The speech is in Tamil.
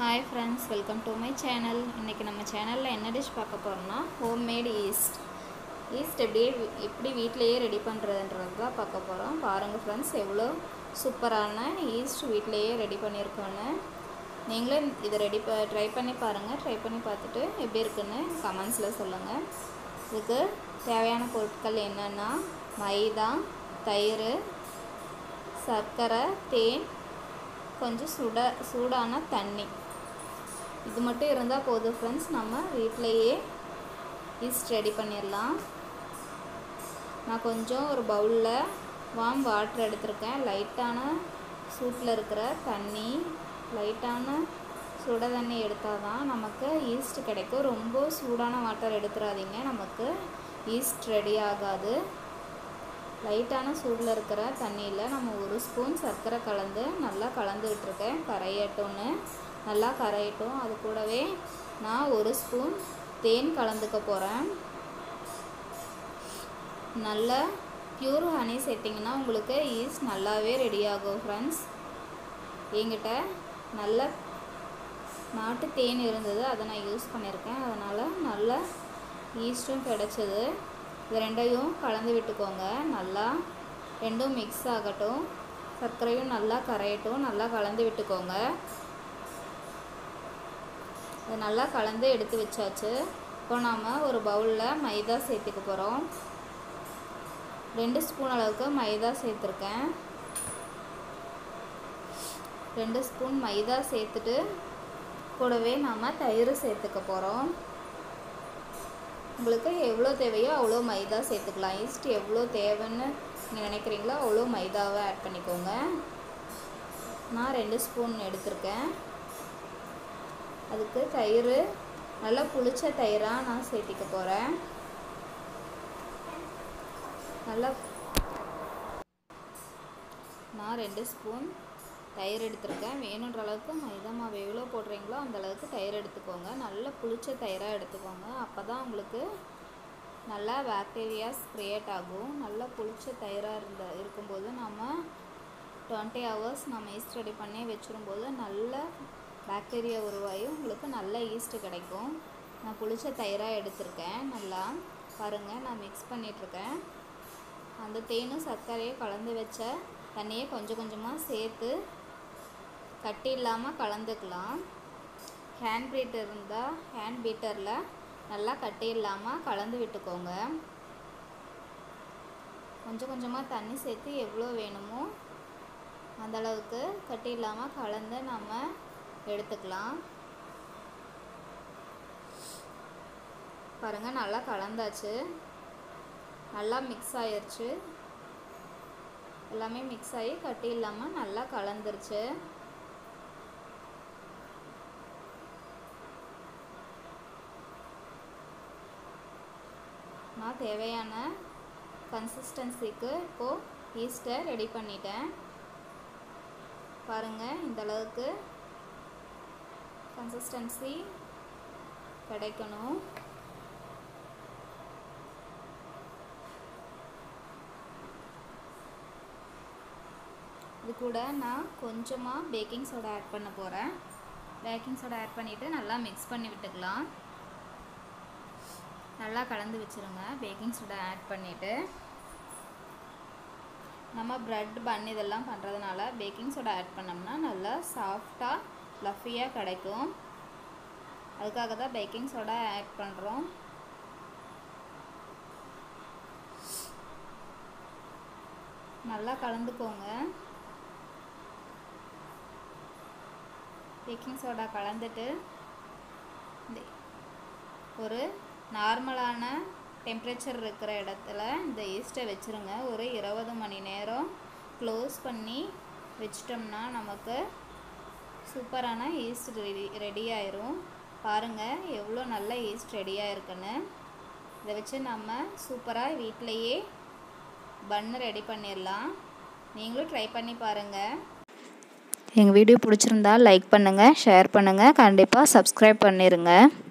hi friends welcome to my channel இன்றைக்கி நம்ம சேனலில் என்ன டிஷ் பார்க்க போகிறோம்னா ஹோம்மேட் ஈஸ்ட் ஈஸ்ட் எப்படியே வீ- எப்படி வீட்டிலையே ரெடி பண்ணுறதுன்றது தான் பார்க்க போகிறோம் பாருங்கள் ஃப்ரெண்ட்ஸ் எவ்வளோ சூப்பரான ஈஸ்ட் வீட்டிலையே ரெடி பண்ணியிருக்கோன்னு நீங்களும் இதை ரெடி ப ட்ரை பண்ணி பாருங்கள் ட்ரை பண்ணி பார்த்துட்டு எப்படி இருக்குன்னு கமெண்ட்ஸில் சொல்லுங்கள் இதுக்கு தேவையான பொருட்கள் என்னென்னா மைதா தயிர் சர்க்கரை தேன் கொஞ்சம் சுட சூடான தண்ணி இது மட்டும் இருந்தால் போதும் ஃப்ரெண்ட்ஸ் நம்ம வீட்டிலையே ஈஸ்ட் ரெடி பண்ணிடலாம் நான் கொஞ்சம் ஒரு பவுலில் வார்ம் வாட்டர் எடுத்திருக்கேன் லைட்டான சூட்டில் இருக்கிற தண்ணி லைட்டான சுட தண்ணி எடுத்தால் தான் நமக்கு ஈஸ்ட் கிடைக்கும் ரொம்ப சூடான வாட்டர் எடுத்துடாதீங்க நமக்கு ஈஸ்ட் ரெடி ஆகாது லைட்டான சூடில் இருக்கிற தண்ணியில் நம்ம ஒரு ஸ்பூன் சர்க்கரை கலந்து நல்லா கலந்து விட்டுருக்கேன் கரையட்டும்னு நல்லா கரையட்டும் அது கூடவே நான் ஒரு ஸ்பூன் தேன் கலந்துக்க போகிறேன் நல்ல பியூர் ஹனி சேர்த்திங்கன்னா உங்களுக்கு ஈஸ்ட் நல்லாவே ரெடி ஆகும் ஃப்ரெண்ட்ஸ் என்கிட்ட நல்ல நாட்டு தேன் இருந்தது அதை நான் யூஸ் பண்ணியிருக்கேன் அதனால் நல்ல ஈஸ்ட்டும் கிடச்சிது இது ரெண்டையும் கலந்து விட்டுக்கோங்க நல்லா ரெண்டும் மிக்ஸ் ஆகட்டும் சர்க்கரையும் நல்லா கரையட்டும் நல்லா கலந்து விட்டுக்கோங்க இது நல்லா கலந்து எடுத்து வச்சாச்சு இப்போ நாம் ஒரு பவுலில் மைதா சேர்த்துக்க போகிறோம் ரெண்டு ஸ்பூன் அளவுக்கு மைதா சேர்த்துருக்கேன் ரெண்டு ஸ்பூன் மைதா சேர்த்துட்டு கூடவே நாம் தயிர் சேர்த்துக்க போகிறோம் உங்களுக்கு எவ்வளோ தேவையோ அவ்வளோ மைதா சேர்த்துக்கலாம் ஈஸ்ட் எவ்வளோ தேவைன்னு நீங்கள் நினைக்கிறீங்களோ அவ்வளோ மைதாவை ஆட் பண்ணிக்கோங்க நான் ரெண்டு ஸ்பூன் எடுத்திருக்கேன் அதுக்கு தயிர் நல்லா புளிச்ச தயிராக நான் சேர்த்திக்க போகிறேன் நல்லா நான் ரெண்டு ஸ்பூன் தயிர் எடுத்திருக்கேன் வேணுன்ற அளவுக்கு மைதா மாவு எவ்வளோ போடுறீங்களோ அந்த அளவுக்கு தயிர் எடுத்துக்கோங்க நல்ல புளிச்ச தயிராக எடுத்துக்கோங்க அப்போ தான் உங்களுக்கு நல்லா பாக்டீரியாஸ் க்ரியேட் ஆகும் நல்லா புளிச்ச தயிராக இருந்த இருக்கும்போது நம்ம டுவெண்ட்டி ஹவர்ஸ் நம்ம ஈஸ்ட் ரெடி பண்ணி வச்சிரும்போது நல்ல பாக்டீரியா உருவாகி உங்களுக்கு நல்ல ஈஸ்ட் கிடைக்கும் நான் புளிச்ச தயிராக எடுத்திருக்கேன் நல்லா பாருங்கள் நான் மிக்ஸ் பண்ணிகிட்ருக்கேன் அந்த தேனும் சர்க்கரையும் கலந்து வச்ச தண்ணியை கொஞ்சம் கொஞ்சமாக சேர்த்து கட்டி இல்லாமல் கலந்துக்கலாம் ஹேண்ட் பீட்டர் இருந்தால் ஹேண்ட் பீட்டரில் நல்லா கட்டி இல்லாமல் கலந்து விட்டுக்கோங்க கொஞ்சம் கொஞ்சமாக தண்ணி சேர்த்து எவ்வளோ வேணுமோ அந்த அளவுக்கு கட்டி இல்லாமல் கலந்து நம்ம எடுத்துக்கலாம் பாருங்கள் நல்லா கலந்தாச்சு நல்லா மிக்ஸ் ஆயிருச்சு எல்லாமே மிக்ஸ் ஆகி கட்டி இல்லாமல் நல்லா கலந்துருச்சு நான் தேவையான கன்சிஸ்டன்சிக்கு இப்போது ஈஸ்ட்டை ரெடி பண்ணிட்டேன் பாருங்கள் இந்த அளவுக்கு கன்சிஸ்டன்சி கிடைக்கணும் இது கூட நான் கொஞ்சமாக பேக்கிங் சோடா ஆட் பண்ண போகிறேன் பேக்கிங் சோடா ஆட் பண்ணிவிட்டு நல்லா மிக்ஸ் பண்ணி விட்டுக்கலாம் நல்லா கலந்து வச்சுருங்க பேக்கிங் சோடா ஆட் பண்ணிவிட்டு நம்ம ப்ரெட் பன் இதெல்லாம் பண்ணுறதுனால பேக்கிங் சோடா ஆட் பண்ணோம்னா நல்லா சாஃப்டாக ஃப்ளஃபியாக கிடைக்கும் அதுக்காக தான் பேக்கிங் சோடா ஆட் பண்ணுறோம் நல்லா கலந்துக்கோங்க பேக்கிங் சோடா கலந்துட்டு இந்த ஒரு நார்மலான டெம்ப்ரேச்சர் இருக்கிற இடத்துல இந்த ஈஸ்ட்டை வச்சுருங்க ஒரு இருபது மணி நேரம் க்ளோஸ் பண்ணி வச்சிட்டோம்னா நமக்கு சூப்பரான ஈஸ்ட் ரெடி ரெடி ஆயிரும் பாருங்கள் எவ்வளோ நல்ல ஈஸ்ட் ரெடியாக இருக்குன்னு இதை வச்சு நம்ம சூப்பராக வீட்டிலையே பன்னு ரெடி பண்ணிடலாம் நீங்களும் ட்ரை பண்ணி பாருங்கள் எங்கள் வீடியோ பிடிச்சிருந்தா லைக் பண்ணுங்கள் ஷேர் பண்ணுங்கள் கண்டிப்பாக சப்ஸ்கிரைப் பண்ணிடுங்க